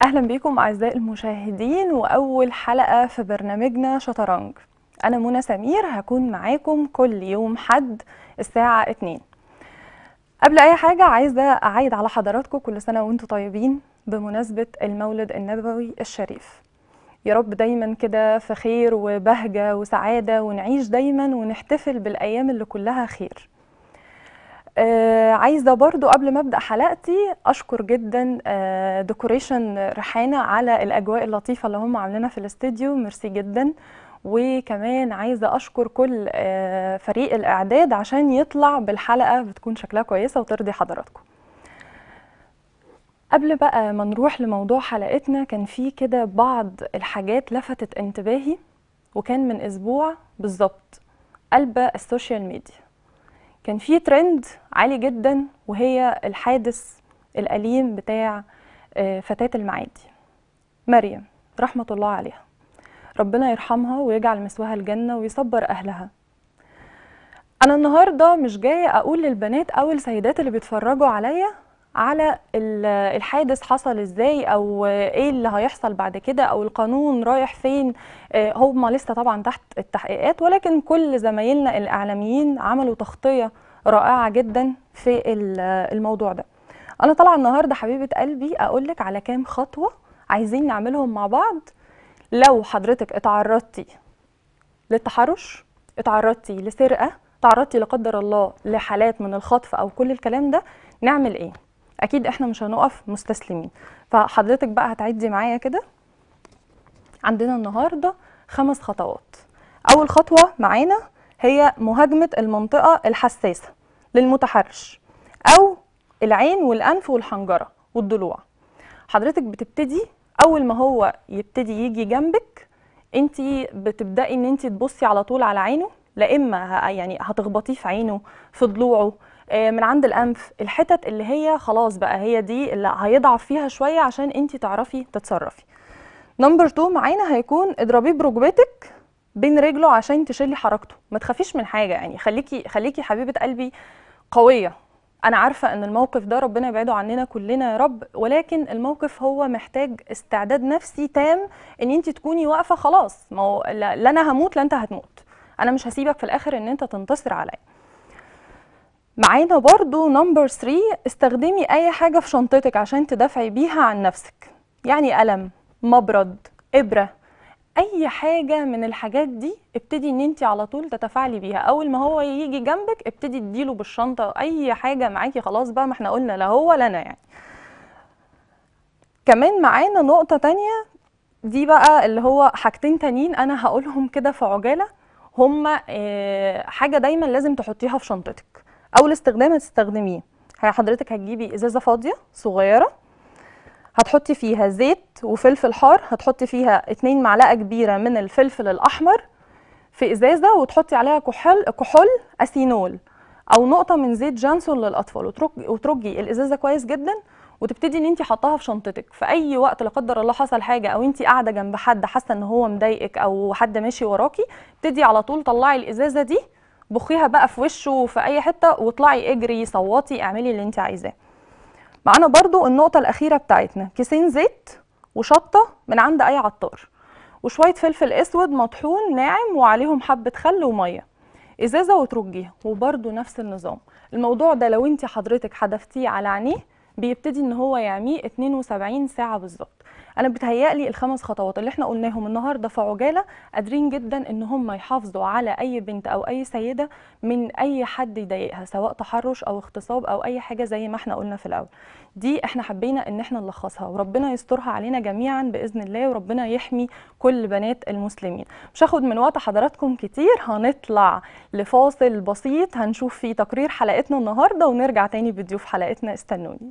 أهلا بكم أعزائي المشاهدين وأول حلقة في برنامجنا شطرنج أنا منى سمير هكون معاكم كل يوم حد الساعة 2 قبل أي حاجة عايزة أعيد على حضراتكم كل سنة وأنتم طيبين بمناسبة المولد النبوي الشريف يا رب دايما كده في خير وبهجة وسعادة ونعيش دايما ونحتفل بالأيام اللي كلها خير آه عايزة برضو قبل ما أبدأ حلقتي أشكر جدا آه ديكوريشن ريحانة على الأجواء اللطيفة اللي هم عاملينها في الاستديو ميرسي جدا وكمان عايزة أشكر كل آه فريق الإعداد عشان يطلع بالحلقة بتكون شكلها كويسة وترضي حضراتكم قبل بقى ما نروح لموضوع حلقتنا كان في كده بعض الحاجات لفتت انتباهي وكان من أسبوع بالظبط قلب السوشيال ميديا كان في ترند عالي جدا وهي الحادث الأليم بتاع فتاة المعادي مريم رحمة الله عليها ربنا يرحمها ويجعل مسواها الجنة ويصبر أهلها أنا النهاردة مش جاية أقول للبنات أو السيدات اللي بيتفرجوا عليا على الحادث حصل ازاي او ايه اللي هيحصل بعد كده او القانون رايح فين هم لسه طبعا تحت التحقيقات ولكن كل زمايلنا الاعلاميين عملوا تغطيه رائعه جدا في الموضوع ده انا طالعه النهارده حبيبه قلبي اقول لك على كام خطوه عايزين نعملهم مع بعض لو حضرتك اتعرضتي للتحرش اتعرضتي لسرقه تعرضتي لا قدر الله لحالات من الخطف او كل الكلام ده نعمل ايه اكيد احنا مش هنقف مستسلمين فحضرتك بقى هتعدي معايا كده عندنا النهارده خمس خطوات اول خطوه معانا هي مهاجمه المنطقه الحساسه للمتحرش او العين والانف والحنجره والضلوع حضرتك بتبتدي اول ما هو يبتدي يجي جنبك انت بتبداي ان انت تبصي على طول على عينه لا اما يعني هتخبطيه في عينه في ضلوعه من عند الانف الحتت اللي هي خلاص بقى هي دي اللي هيضعف فيها شويه عشان انت تعرفي تتصرفي نمبر 2 معانا هيكون اضربيه بركبتك بين رجله عشان تشيلي حركته ما تخافيش من حاجه يعني خليكي خليكي حبيبه قلبي قويه انا عارفه ان الموقف ده ربنا يبعده عننا كلنا يا رب ولكن الموقف هو محتاج استعداد نفسي تام ان انت تكوني واقفه خلاص ما هو لا انا هموت لا انت هتموت انا مش هسيبك في الاخر ان انت تنتصر عليا معانا برضو نمبر 3 استخدمي اي حاجة في شنطتك عشان تدافعي بيها عن نفسك يعني قلم مبرد ابرة اي حاجة من الحاجات دي ابتدي ان انت على طول تتفاعلي بيها اول ما هو يجي جنبك ابتدي تديله بالشنطة اي حاجة معاكي خلاص بقى ما احنا قلنا لا هو لا انا يعني كمان معانا نقطة تانية دي بقى اللي هو حاجتين تانيين انا هقولهم كده في عجالة هما اه حاجة دايما لازم تحطيها في شنطتك اول استخدام هتستخدميه حضرتك هتجيبي ازازه فاضيه صغيره هتحطي فيها زيت وفلفل حار هتحطي فيها 2 معلقه كبيره من الفلفل الاحمر في ازازه وتحطي عليها كحول كحول اسينول او نقطه من زيت جانسون للاطفال وترجي, وترجي الازازه كويس جدا وتبتدي ان انت حطاها في شنطتك في اي وقت لا قدر الله حصل حاجه او انت قاعده جنب حد حاسه ان هو مضايقك او حد ماشي وراكي ابتدي على طول طلعي الازازه دي بخيها بقى في وشه وفي اي حته واطلعي اجري صوتي اعملي اللي انت عايزاه معانا برضو النقطه الاخيره بتاعتنا كيسين زيت وشطه من عند اي عطار وشويه فلفل اسود مطحون ناعم وعليهم حبه خل وميه ازازه وترجيها وبرضو نفس النظام الموضوع ده لو انت حضرتك حدفتيه على عينيه بيبتدي ان هو يعميه 72 ساعه بالظبط انا بتهيألي الخمس خطوات اللي احنا قلناهم النهارده في عجاله قادرين جدا ان هم يحافظوا على اي بنت او اي سيده من اي حد يضايقها سواء تحرش او اغتصاب او اي حاجه زي ما احنا قلنا في الاول دي احنا حبينا ان احنا نلخصها وربنا يسترها علينا جميعا باذن الله وربنا يحمي كل بنات المسلمين مش هاخد من وقت حضراتكم كتير هنطلع لفاصل بسيط هنشوف فيه تقرير حلقتنا النهارده ونرجع تاني بضيوف حلقتنا استنوني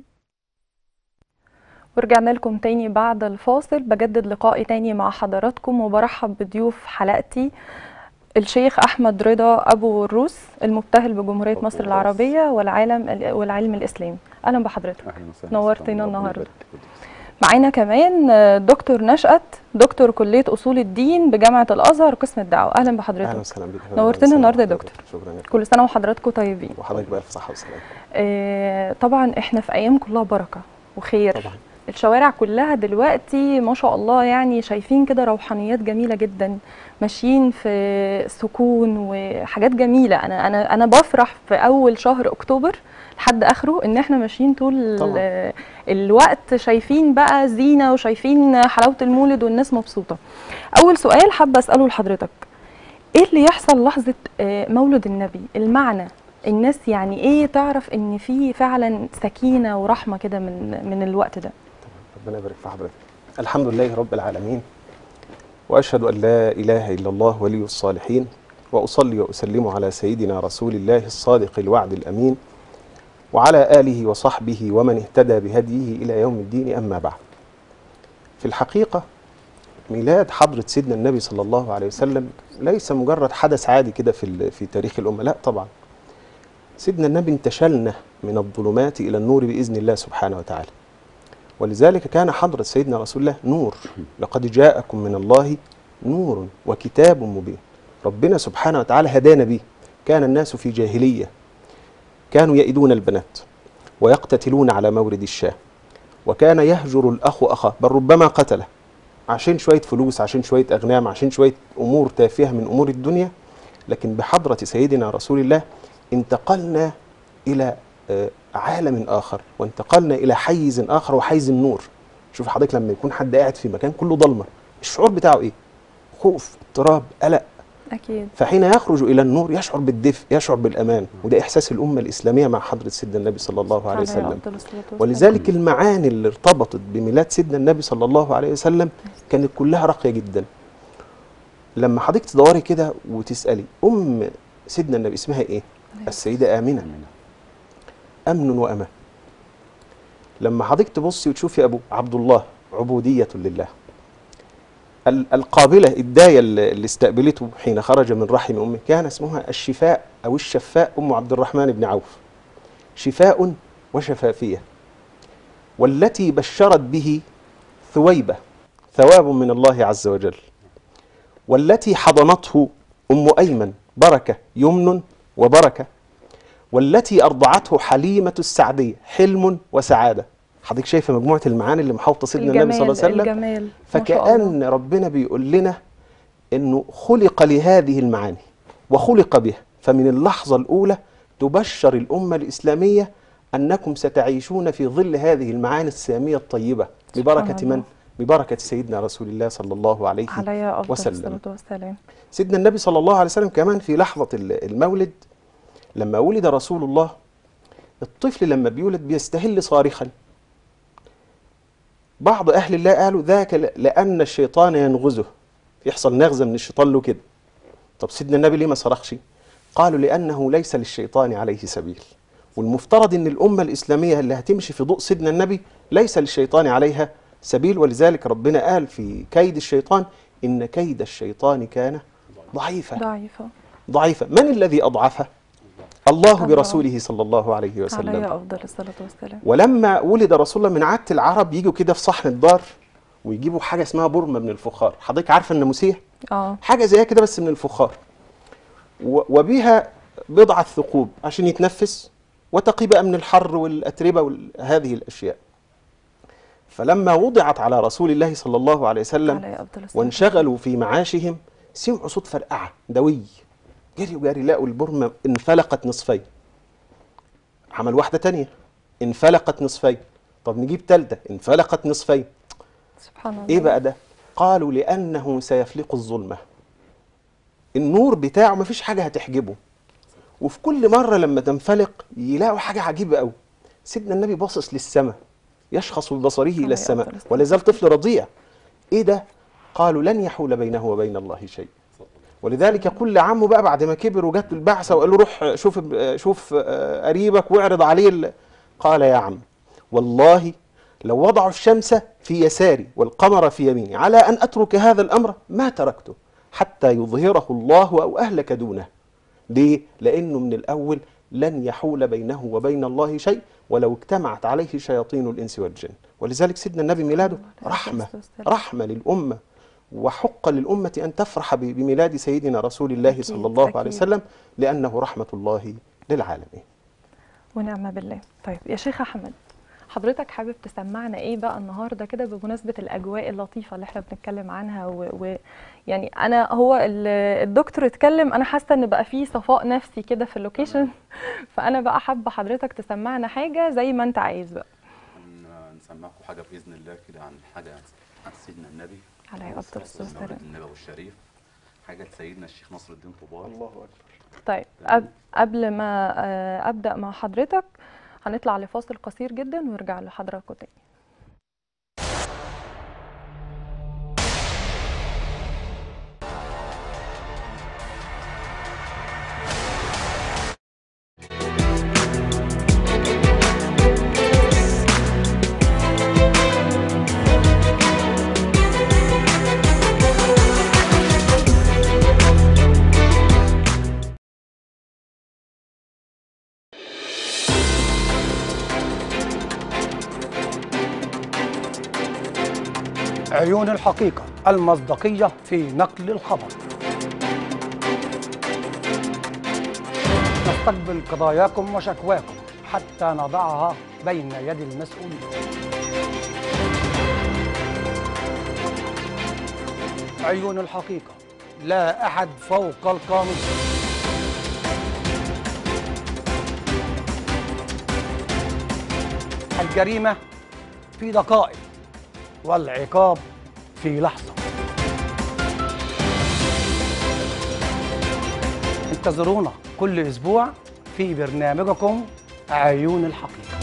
ورجعنا لكم تاني بعد الفاصل بجدد لقائي تاني مع حضراتكم وبرحب بضيوف حلقتي الشيخ احمد رضا ابو الروس المبتهل بجمهوريه مصر العربيه والعالم والعلم الاسلامي اهلا بحضرتك نورتنا النهارده معانا كمان دكتور نشأت دكتور كليه اصول الدين بجامعه الازهر قسم الدعوه اهلا بحضرتك اهلا وسهلا بك نورتنا النهارده يا دكتور شكرا لك كل سنه وحضراتكم طيبين وحضرتك بألف صحه وسلامه آه طبعا احنا في ايام كلها بركه وخير طبعا الشوارع كلها دلوقتي ما شاء الله يعني شايفين كده روحانيات جميله جدا ماشيين في سكون وحاجات جميله انا انا انا بفرح في اول شهر اكتوبر لحد اخره ان احنا ماشيين طول طبعاً. ال- الوقت شايفين بقى زينه وشايفين حلاوه المولد والناس مبسوطه اول سؤال حابه اساله لحضرتك ايه اللي يحصل لحظه آه، مولد النبي المعنى الناس يعني ايه تعرف ان في فعلا سكينه ورحمه كده من من الوقت ده ربنا يبارك في حضرتك الحمد لله رب العالمين واشهد ان لا اله الا الله ولي الصالحين واصلي واسلم على سيدنا رسول الله الصادق الوعد الامين وعلى اله وصحبه ومن اهتدى بهديه الى يوم الدين اما بعد في الحقيقه ميلاد حضره سيدنا النبي صلى الله عليه وسلم ليس مجرد حدث عادي كده في ال- في تاريخ الامه لا طبعا سيدنا النبي انتشلنا من الظلمات الى النور باذن الله سبحانه وتعالى ولذلك كان حضرة سيدنا رسول الله نور لقد جاءكم من الله نور وكتاب مبين ربنا سبحانه وتعالى هدانا به كان الناس في جاهلية كانوا يئدون البنات ويقتتلون على مورد الشاه وكان يهجر الأخ أخاه بل ربما قتله عشان شوية فلوس عشان شوية أغنام عشان شوية أمور تافهة من أمور الدنيا لكن بحضرة سيدنا رسول الله انتقلنا إلى آه، عالم آخر وانتقلنا إلى حيز آخر وحيز النور شوف حضرتك لما يكون حد قاعد في مكان كله ضلمة الشعور بتاعه إيه؟ خوف اضطراب قلق اكيد فحين يخرج إلى النور يشعر بالدفء يشعر بالأمان وده إحساس الأمة الإسلامية مع حضرة سيدنا النبي صلى الله عليه وسلم أفضل الصلاة والسلام. ولذلك المعاني اللي ارتبطت بميلاد سيدنا النبي صلى الله عليه وسلم كانت كلها راقيه جدا لما حضرتك تدوري كده وتسالي ام سيدنا النبي اسمها ايه السيده امنه امن وامان لما حضرتك تبصي وتشوفي ابو عبد الله عبوديه لله ال- القابله الدايه اللي اللي استقبلته حين خرج من رحم امه كان اسمها الشفاء او الشفاء ام عبد الرحمن بن عوف شفاء وشفافيه والتي بشرت به ثويبه ثواب من الله عز وجل والتي حضنته ام ايمن بركه يمن وبركه والتي ارضعته حليمه السعديه حلم وسعاده حضرتك شايفه مجموعه المعاني اللي محاوطه سيدنا النبي صلى الله عليه وسلم الجمال ما شاء الله. فكأن ربنا بيقول لنا انه خلق لهذه المعاني وخلق بها فمن اللحظة الأولى تبشر الأمة الإسلامية أنكم ستعيشون في ظل هذه المعاني السامية الطيبة ببركة الله. من؟ ببركة سيدنا رسول الله صلى الله عليه علي افضل وسلم الصلاه والسلام سيدنا النبي صلى الله عليه وسلم كمان في لحظة ال- المولد لما ولد رسول الله الطفل لما بيولد بيستهل صارخا بعض أهل الله قالوا ذاك ل- لأن الشيطان ينغزه يحصل نغزة من الشيطان له كده طب سيدنا النبي ليه ما صرخش قالوا لأنه ليس للشيطان عليه سبيل والمفترض ان الامه الاسلاميه اللي هتمشي في ضوء سيدنا النبي ليس للشيطان عليها سبيل ولذلك ربنا قال في كيد الشيطان ان كيد الشيطان كان ضعيفا ضعيفه ضعيفا من الذي اضعفه الله الله. برسوله صلى الله عليه علي وسلم افضل الصلاه والسلام ولما ولد رسول الله من عاده العرب يجوا كده في صحن الدار ويجيبوا حاجه اسمها برمه من الفخار حضرتك عارفه الناموسيه اه حاجه زيها كده بس من الفخار و- وبها بضعه ثقوب عشان يتنفس وتقي بقى من الحر والاتربه وهذه الاشياء فلما وضعت على رسول الله صلى الله عليه وسلم علي افضل الصلاه وانشغلوا في معاشهم سمعوا صوت فرقعه دوي جريوا جري لقوا البرمه انفلقت نصفين عمل واحده تانية انفلقت نصفين طب نجيب تالتة انفلقت نصفين سبحان الله ايه بقى ده قالوا لانه سيفلق الظلمه النور بتاعه مفيش حاجه هتحجبه وفي كل مره لما تنفلق يلاقوا حاجه عجيبه قوي سيدنا النبي باصص للسماء يشخص ببصره عليه الى السماء أفضل الصلاة ولا زال طفل رضيع ايه ده قالوا لن يحول بينه وبين الله شيء ولذلك يقول لعمه بقى بعد ما كبر وجات له البعثه وقال له روح شوف شوف آه، قريبك واعرض عليه ال- قال يا عم والله لو وضعوا الشمس في يساري والقمر في يميني على ان اترك هذا الامر ما تركته حتى يظهره الله او اهلك دونه ليه؟ لأنه من الأول لن يحول بينه وبين الله شيء ولو اجتمعت عليه شياطين الإنس والجن ولذلك سيدنا النبي ميلاده رحمة رحمة للأمة وحق للأمة أن تفرح ب- بميلاد سيدنا رسول الله أكيد، صلى الله عليه أكيد. وسلم لأنه رحمة الله للعالمين ونعم بالله طيب يا شيخ احمد حضرتك حابب تسمعنا ايه بقى النهارده كده بمناسبه الاجواء اللطيفه اللي احنا بنتكلم عنها و... و... يعني انا هو ال- الدكتور اتكلم انا حاسه ان بقى فيه صفاء نفسي كده في اللوكيشن فانا بقى حابه حضرتك تسمعنا حاجه زي ما انت عايز بقى ن- نسمعكم حاجه باذن الله كده عن حاجه عن سيدنا النبي عليه افضل الصلاه والسلام والسلام النبوي الشريف حاجه سيدنا الشيخ نصر الدين طوبار الله اكبر طيب قبل قبل ما آه، ابدا مع حضرتك هنطلع لفاصل قصير جدا ونرجع لحضراتكم تاني عيون الحقيقة المصداقية في نقل الخبر نستقبل قضاياكم وشكواكم حتى نضعها بين يدي المسؤولين عيون الحقيقة لا أحد فوق القانون الجريمة في دقائق والعقاب في لحظة انتظرونا كل أسبوع في برنامجكم عيون الحقيقة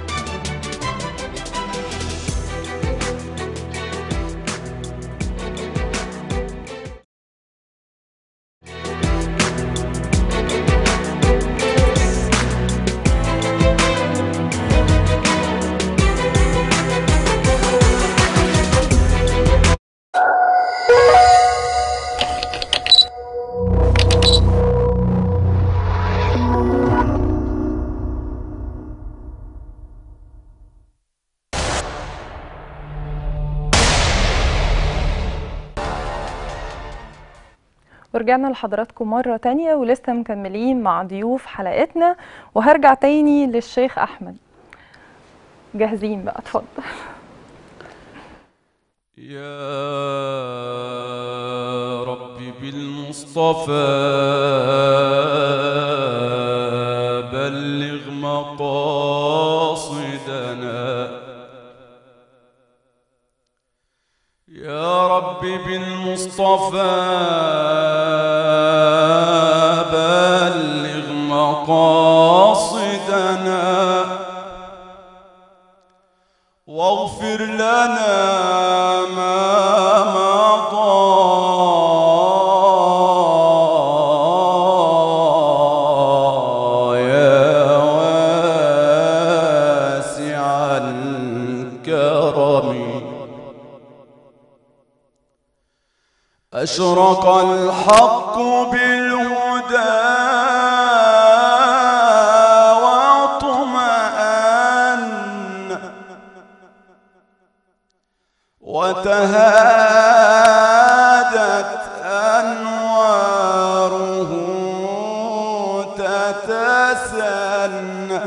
ورجعنا لحضراتكم مرة تانية ولسه مكملين مع ضيوف حلقتنا وهرجع تاني للشيخ أحمد جاهزين بقى اتفضل يا ربي بالمصطفى بلغ مقاصدنا يا ربي بالمصطفى بلغ مقاصدنا واغفر لنا ما مضى يا واسع الكرم أشرق الحق بالهدى واطمأن وتهادت أنواره تتسنى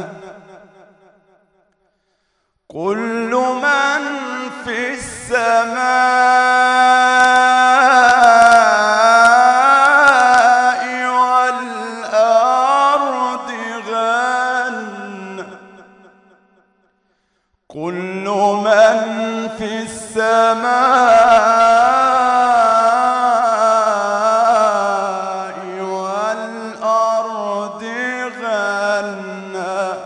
كل من في السماء والأرض غنى كل من في السماء والأرض غنى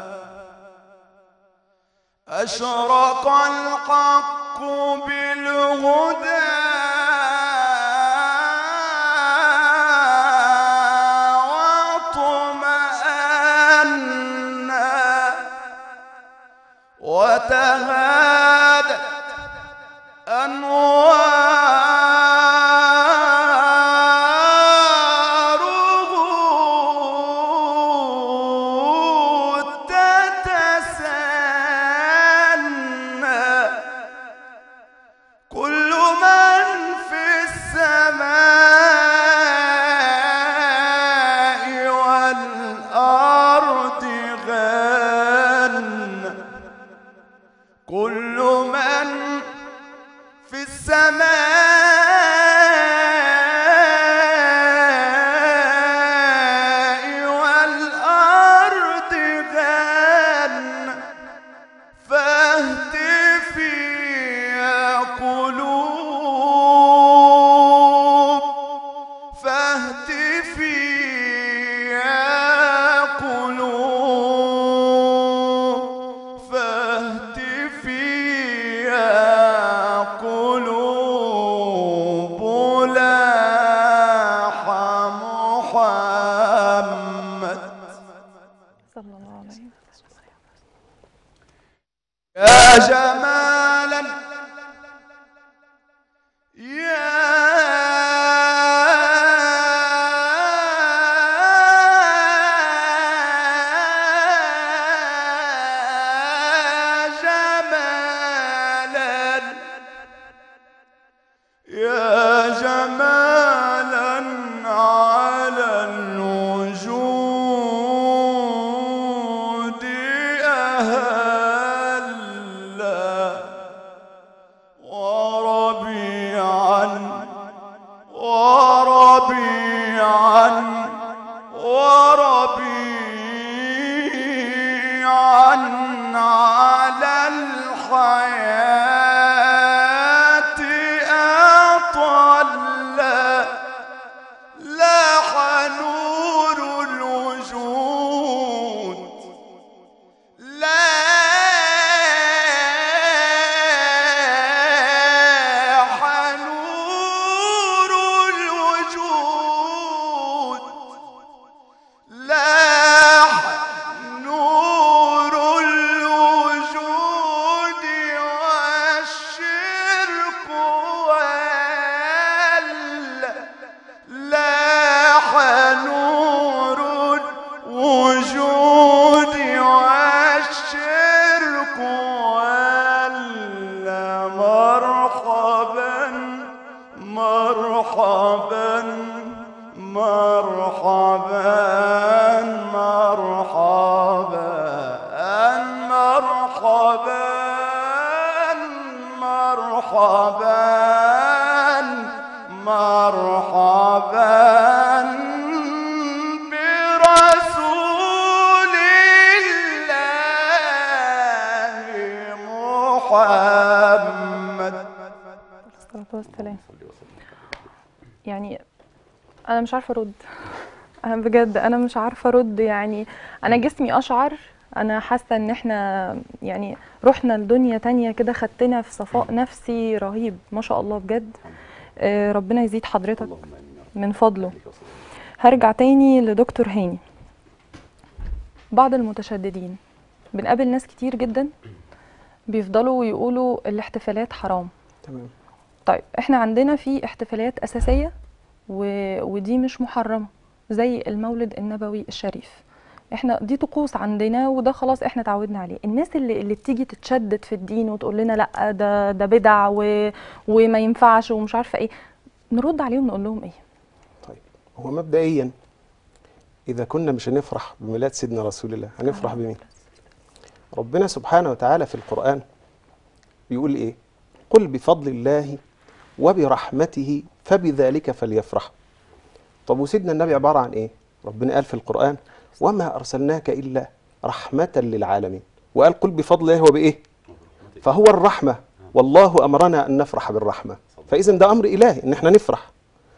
أشرق الحق بالهدى واطمأنا وتهادت أنواره تتسنى كل من في السماء والأرض غنى كل من في السماء والأرض غن فاهتفي يا قلوب فاهتفي يا قلوب فاهتفي يا قلوب لاح محمد صلى الله عليه وسلم يا جمالا يا جمالا يا جمالا على الوجود أهلا وربيعا وربيعا وربيعا على الحياة أطلّا لاح نور الوجود لاح نور الوجود لاح نور الوجود والشرك ولا لاح نور الوجود والشرك ولا مرحبا مرحبا مرحبا مرحبا مرحبا مرحبا مرحبا برسول الله محمد الصلاة والسلام يعني أنا مش عارفة أرد أنا بجد أنا مش عارفة أرد يعني أنا جسمي أشعر أنا حاسة إن إحنا يعني رحنا لدنيا تانية كده خدتنا في صفاء نفسي رهيب ما شاء الله بجد آه، ربنا يزيد حضرتك اللهم امين يا رب. من فضله عليك وسلم. هرجع تاني لدكتور هاني بعض المتشددين بنقابل ناس كتير جدا بيفضلوا يقولوا الاحتفالات حرام تمام طيب احنا عندنا في احتفالات أساسية و... ودي مش محرمة زي المولد النبوي الشريف احنا دي طقوس عندنا وده خلاص احنا اتعودنا عليه الناس اللي اللي بتيجي تتشدد في الدين وتقول لنا لا ده ده بدع و... وما ينفعش ومش عارفه ايه نرد عليهم نقول لهم ايه طيب هو مبدئيا إذا كنا مش هنفرح بميلاد سيدنا رسول الله هنفرح بمين؟ ربنا سبحانه وتعالى في القرآن بيقول إيه؟ قل بفضل الله وبرحمته فبذلك فليفرحوا طب وسيدنا النبي عبارة عن إيه؟ ربنا قال في القرآن وما أرسلناك إلا رحمة للعالمين وقال قل بفضل الله وبإيه؟ فهو الرحمة والله أمرنا أن نفرح بالرحمة فإذا ده أمر إلهي إن إحنا نفرح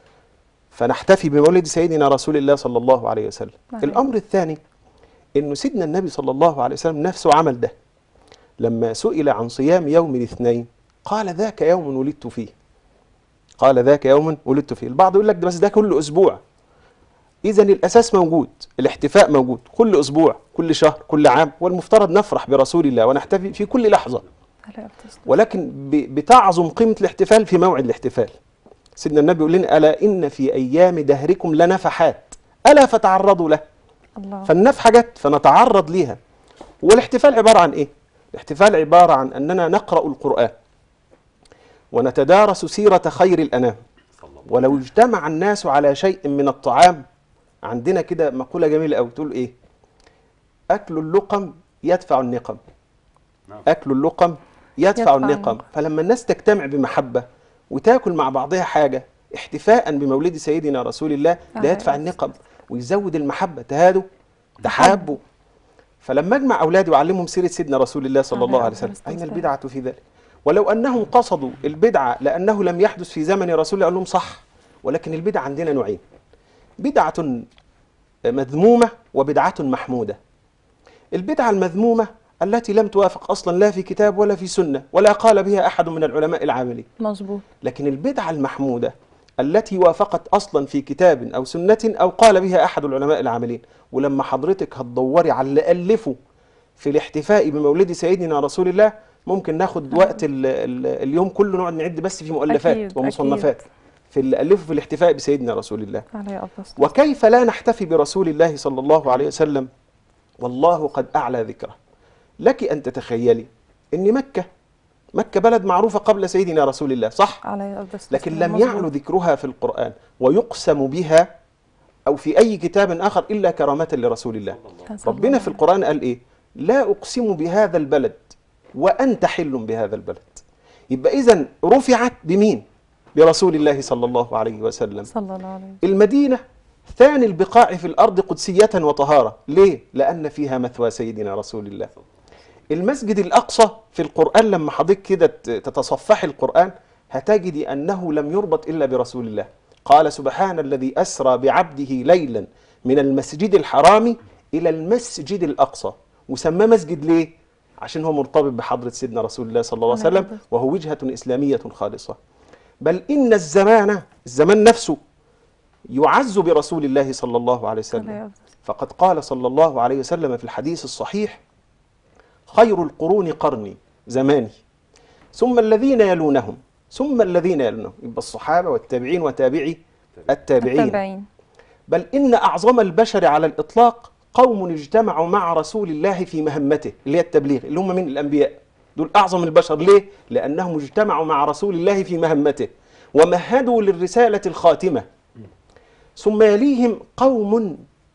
فنحتفي بمولد سيدنا رسول الله صلى الله عليه وسلم نعم. الأمر الثاني إنه سيدنا النبي صلى الله عليه وسلم نفسه عمل ده لما سئل عن صيام يوم الاثنين قال ذاك يوم ولدت فيه قال ذاك يوم ولدت فيه البعض يقول لك ده بس ده كل أسبوع إذا الأساس موجود الاحتفاء موجود كل أسبوع كل شهر كل عام والمفترض نفرح برسول الله ونحتفي في كل لحظة عليه الصلاة ولكن ب- بتعظم قيمة الاحتفال في موعد الاحتفال سيدنا النبي يقول لنا ألا إن في أيام دهركم لنفحات ألا فتعرضوا له الله فالنفحة جت فنتعرض ليها والاحتفال عبارة عن إيه؟ الاحتفال عبارة عن أننا نقرأ القرآن ونتدارس سيرة خير الأنام صلى الله ولو اجتمع الناس على شيء من الطعام عندنا كده مقولة جميلة أوي تقول إيه؟ أكل اللقم يدفع النقم نعم. أكل اللقم يدفع يدفع النقم النقم. فلما الناس تجتمع بمحبة وتاكل مع بعضها حاجة احتفاء بمولد سيدنا رسول الله ده عليه يدفع الصلاة النقم ويزود المحبة تهادوا تحابوا فلما اجمع اولادي واعلمهم سيره سيدنا رسول الله صلى عليه الله عليه أفضل وسلم الصلاة اين والسلام. البدعه في ذلك ولو انهم قصدوا البدعه لانه لم يحدث في زمن رسول الله اقول لهم صح ولكن البدعه عندنا نوعين بدعه مذمومه وبدعه محموده البدعه المذمومه التي لم توافق اصلا لا في كتاب ولا في سنه ولا قال بها احد من العلماء العاملين مظبوط لكن البدعة المحمودة التي وافقت أصلا في كتاب أو سنة أو قال بها أحد العلماء العاملين ولما حضرتك هتدوري على اللي ألفه في الاحتفاء بمولد سيدنا رسول الله ممكن ناخد وقت ال ال اليوم كله نقعد نعد بس في مؤلفات أكيد، ومصنفات أكيد. في اللي ألفه في الاحتفاء بسيدنا رسول الله عليه أفضل الصلاة وكيف لا نحتفي برسول الله صلى الله عليه وسلم والله قد أعلى ذكره لك أن تتخيلي أن مكة مكة بلد معروفة قبل سيدنا رسول الله صح؟ عليه أفضل الصلاة لكن والسلام. لم مظبوط. يعلو ذكرها في القرآن ويقسم بها أو في أي كتاب آخر إلا كرامة لرسول الله كان صلى ربنا الله في القرآن قال إيه لا أقسم بهذا البلد وأنت حل بهذا البلد يبقى إذا رفعت بمين برسول الله صلى الله عليه وسلم صلى الله عليه وسلم المدينة ثاني البقاع في الأرض قدسية وطهارة ليه؟ لأن فيها مثوى سيدنا رسول الله المسجد الأقصى في القرآن لما حضرتك كده ت- تتصفحي القرآن هتجدي أنه لم يربط إلا برسول الله قال سبحان الذي أسرى بعبده ليلا من المسجد الحرام إلى المسجد الأقصى وسماه مسجد ليه؟ عشان هو مرتبط بحضرة سيدنا رسول الله صلى الله عليه عليه وسلم وهو وجهة إسلامية خالصة بل إن الزمان الزمان نفسه يعز برسول الله صلى الله عليه وسلم عليه أفضل فقد قال صلى الله عليه وسلم في الحديث الصحيح خير القرون قرني زماني ثم الذين يلونهم ثم الذين يلونهم يبقى الصحابة والتابعين وتابعي التابعين التابعين بل إن أعظم البشر على الإطلاق قوم اجتمعوا مع رسول الله في مهمته اللي هي التبليغ اللي هم من الأنبياء دول أعظم البشر ليه؟ لأنهم اجتمعوا مع رسول الله في مهمته ومهدوا للرسالة الخاتمة ثم يليهم قوم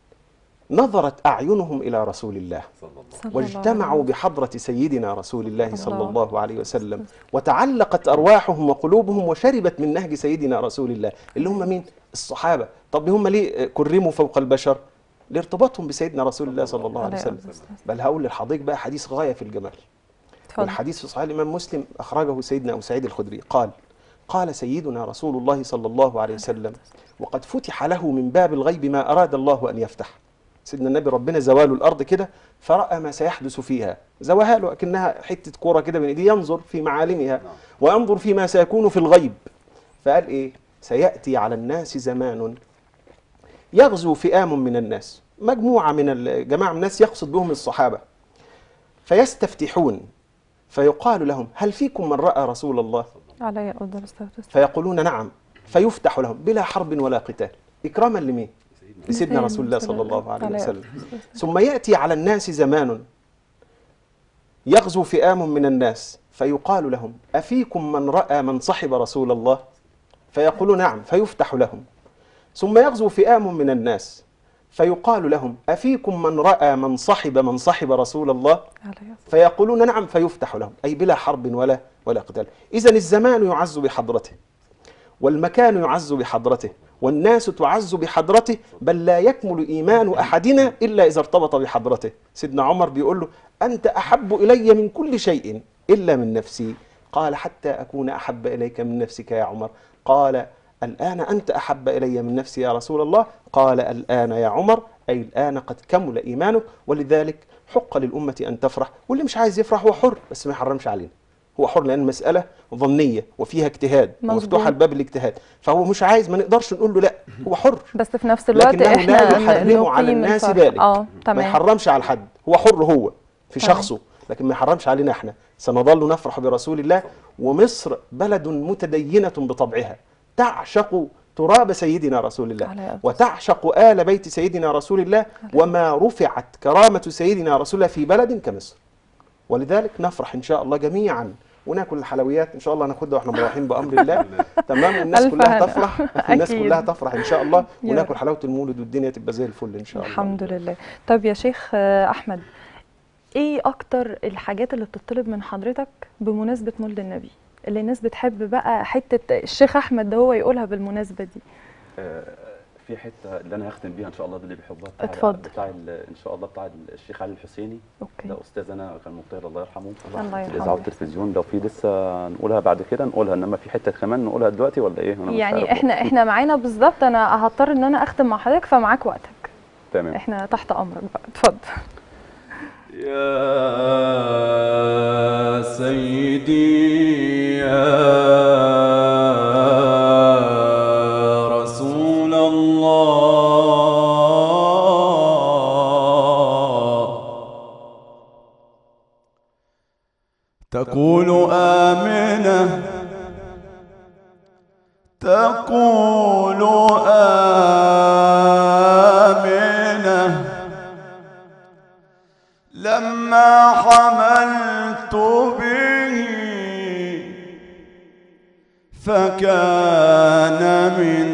نظرت أعينهم إلى رسول الله صلى الله صلى الله واجتمعوا عليه بحضرة سيدنا رسول الله صلى الله. الله عليه وسلم وتعلقت أرواحهم وقلوبهم وشربت من نهج سيدنا رسول الله اللي هم مين؟ الصحابة طب هم ليه كرموا فوق البشر؟ لارتباطهم بسيدنا رسول الله صلى الله عليه عليه وسلم أفضل الصلاة بل هقول لحضرتك بقى حديث غاية في الجمال اتفضل. والحديث في صحيح الإمام مسلم أخرجه سيدنا أبو سعيد الخدري قال قال سيدنا رسول الله صلى الله عليه وسلم وقد فتح له من باب الغيب ما أراد الله أن يفتح سيدنا النبي ربنا زواله الأرض كده فرأى ما سيحدث فيها زواها له أكنها حتة كورة كده بين إيديه ينظر في معالمها وينظر فيما سيكون في الغيب فقال إيه سيأتي على الناس زمان يغزو فئام من الناس مجموعة من الجماعة من الناس يقصد بهم الصحابة فيستفتحون فيقال لهم هل فيكم من رأى رسول الله عليه أفضل الصلاة والسلام فيقولون نعم فيفتح لهم بلا حرب ولا قتال إكراما لمين؟ لسيدنا رسول الله صلى الله عليه وسلم ثم يأتي على الناس زمان يغزو فئام من الناس فيقال لهم أفيكم من رأى من صحب رسول الله فيقولون نعم فيفتح لهم ثم يغزو فئام من الناس فيقال لهم أفيكم من رأى من صحب من صحب رسول الله عليه فيقولون نعم فيفتح لهم أي بلا حرب ولا ولا قتال إذا الزمان يعز بحضرته والمكان يعز بحضرته والناس تعز بحضرته بل لا يكمل إيمان أحدنا إلا إذا ارتبط بحضرته سيدنا عمر بيقول له أنت أحب إلي من كل شيء إلا من نفسي قال حتى أكون أحب إليك من نفسك يا عمر قال الآن أنت أحب إلي من نفسي يا رسول الله قال الآن يا عمر أي الآن قد كمل إيمانك ولذلك حق للأمة أن تفرح واللي مش عايز يفرح هو حر بس ما يحرمش علينا هو حر لأن المسألة ظنية وفيها اجتهاد مظبوط. ومفتوحة الباب الاجتهاد فهو مش عايز ما نقدرش نقول له لا هو حر بس في نفس الوقت لكنه احنا لا ن- يحرم على نقيم الناس الفرق. ذلك اه ما تمام يحرمش على حد هو حر هو في تمام. شخصه لكن ما يحرمش علينا احنا سنظل نفرح برسول الله ومصر بلد متدينة بطبعها تعشق تراب سيدنا رسول الله عليه أفضل وتعشق آل بيت سيدنا رسول الله وما رفعت كرامة سيدنا رسول الله في بلد كمصر ولذلك نفرح إن شاء الله جميعا وناكل الحلويات ان شاء الله ناخدها واحنا مروحين بامر الله تمام والناس ألف كلها هنا. تفرح الناس أكيد. كلها تفرح ان شاء الله يا وناكل رب. حلاوه المولد والدنيا تبقى زي الفل ان شاء الله الحمد لله طب يا شيخ آه، احمد ايه اكتر الحاجات اللي بتطلب من حضرتك بمناسبه مولد النبي اللي الناس بتحب بقى حته الشيخ احمد ده هو يقولها بالمناسبه دي آه، في حته اللي انا هختم بيها ان شاء الله دي اللي بيحبها بتاع اتفضل. بتاع ال- ان شاء الله بتاع الشيخ علي الحسيني اوكي ده استاذنا كان مطير الله يرحمه الله في الاذاعه يرحمه والتلفزيون لو في لسه نقولها بعد كده نقولها انما في حته كمان نقولها دلوقتي ولا ايه أنا مش يعني عارف. احنا احنا معانا بالظبط انا هضطر ان انا اختم مع حضرتك فمعاك وقتك تمام احنا تحت امرك بقى اتفضل يا سيدي يا رسول الله تقول آمنة تقول آمنة لما حملت به فكان من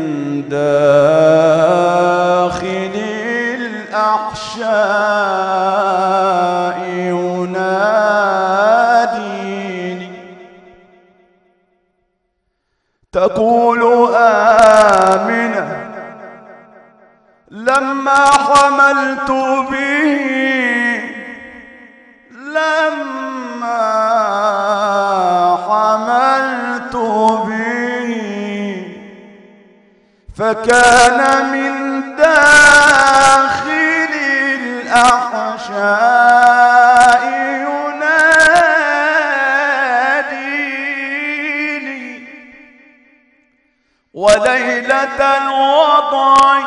داخل الأحشاء يناديني تقول آمنة لما حملت به لما حملت به فكان من داخل الأحشاء يناديني وليلة الوضع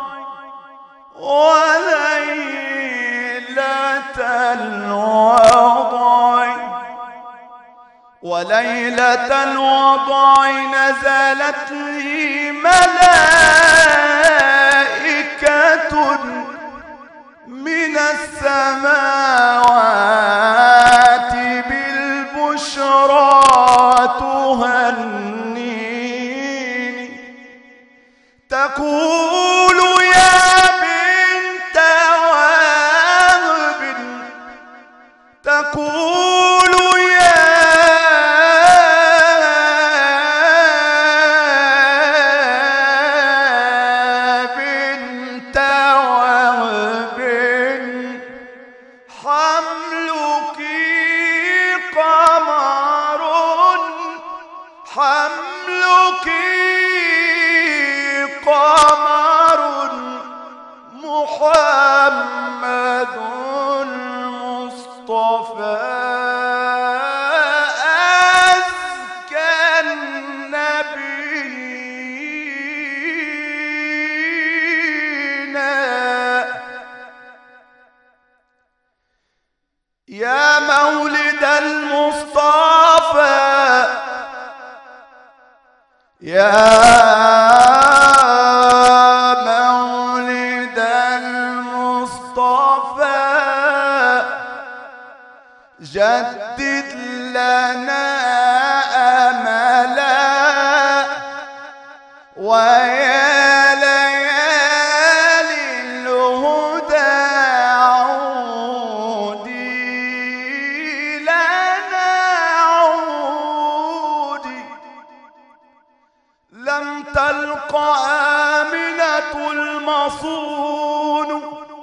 وليلة الوضع وليلة الوضع نزلت لي ملائكة من السماوات بالبشرى تهنيني تقول يا بنت وهب تقول يا بنت وهب حملك قمر حملك قمر محمد المصطفى أزكى النبيين يا مولد المصطفى يا مولد المصطفى جدد لنا أملا ويا ليالي الهدى عودي لنا عودي لم تلق آمنة المصون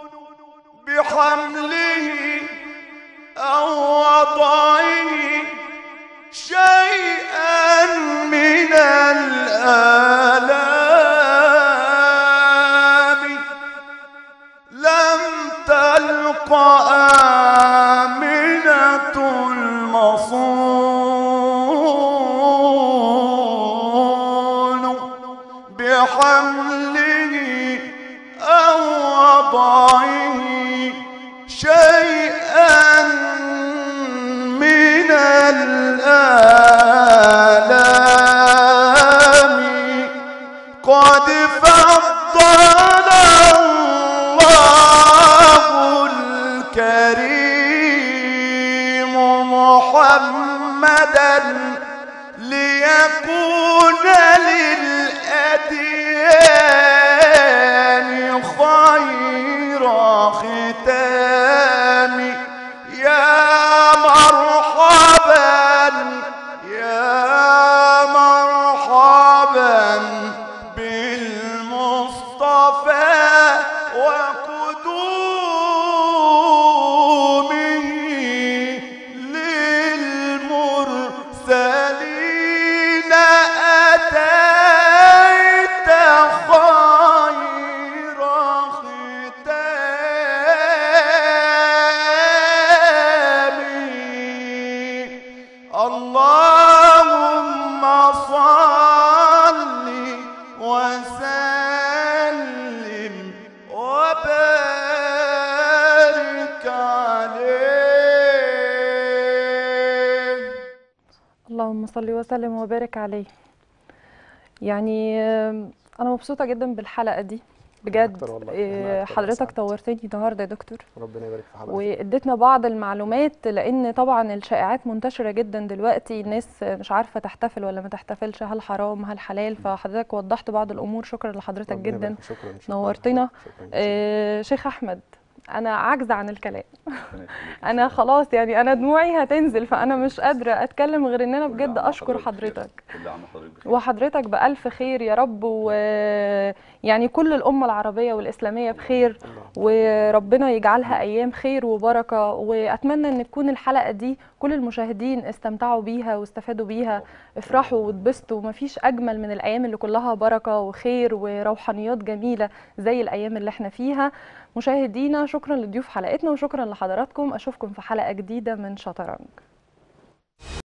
بحمله أو وضعه شيئا من الآلام لم تلق آمنة المصون بحمله أو وضعه شيئا من الآلام قد فضل الله الكريم محمدا ليكون للأديان خير ختام يا اللهم صل وسلم وبارك عليه اللهم صل وسلم وبارك عليه يعني آم، انا مبسوطه جدا بالحلقه دي بجد أكتر والله، آه، إحنا أكتر حضرتك أسعد. طورتني النهارده يا دكتور ربنا يبارك في حضرتك واديتنا بعض المعلومات لان طبعا الشائعات منتشره جدا دلوقتي الناس مش عارفه تحتفل ولا ما تحتفلش هل حرام هل حلال فحضرتك وضحت بعض الامور شكرا لحضرتك ربنا جدا يبارك. شكرا شكرا نورتنا. شكرا جزيلا. آه، شيخ احمد انا عاجزه عن الكلام ربنا يخليك. انا خلاص يعني انا دموعي هتنزل فانا مش قادره اتكلم غير ان انا كل بجد عام اشكر وحضرتك بخير. حضرتك كل عام وحضرتك بخير وحضرتك بألف خير يا رب ويعني كل الأمة العربية والإسلامية بخير وربنا يجعلها أيام خير وبركة وأتمنى أن تكون الحلقة دي كل المشاهدين استمتعوا بيها واستفادوا بيها افرحوا واتبسطوا مفيش أجمل من الأيام اللي كلها بركة وخير وروحانيات جميلة زي الأيام اللي احنا فيها مشاهدينا شكرا لضيوف حلقتنا وشكرا لحضراتكم أشوفكم في حلقة جديدة من شطرنج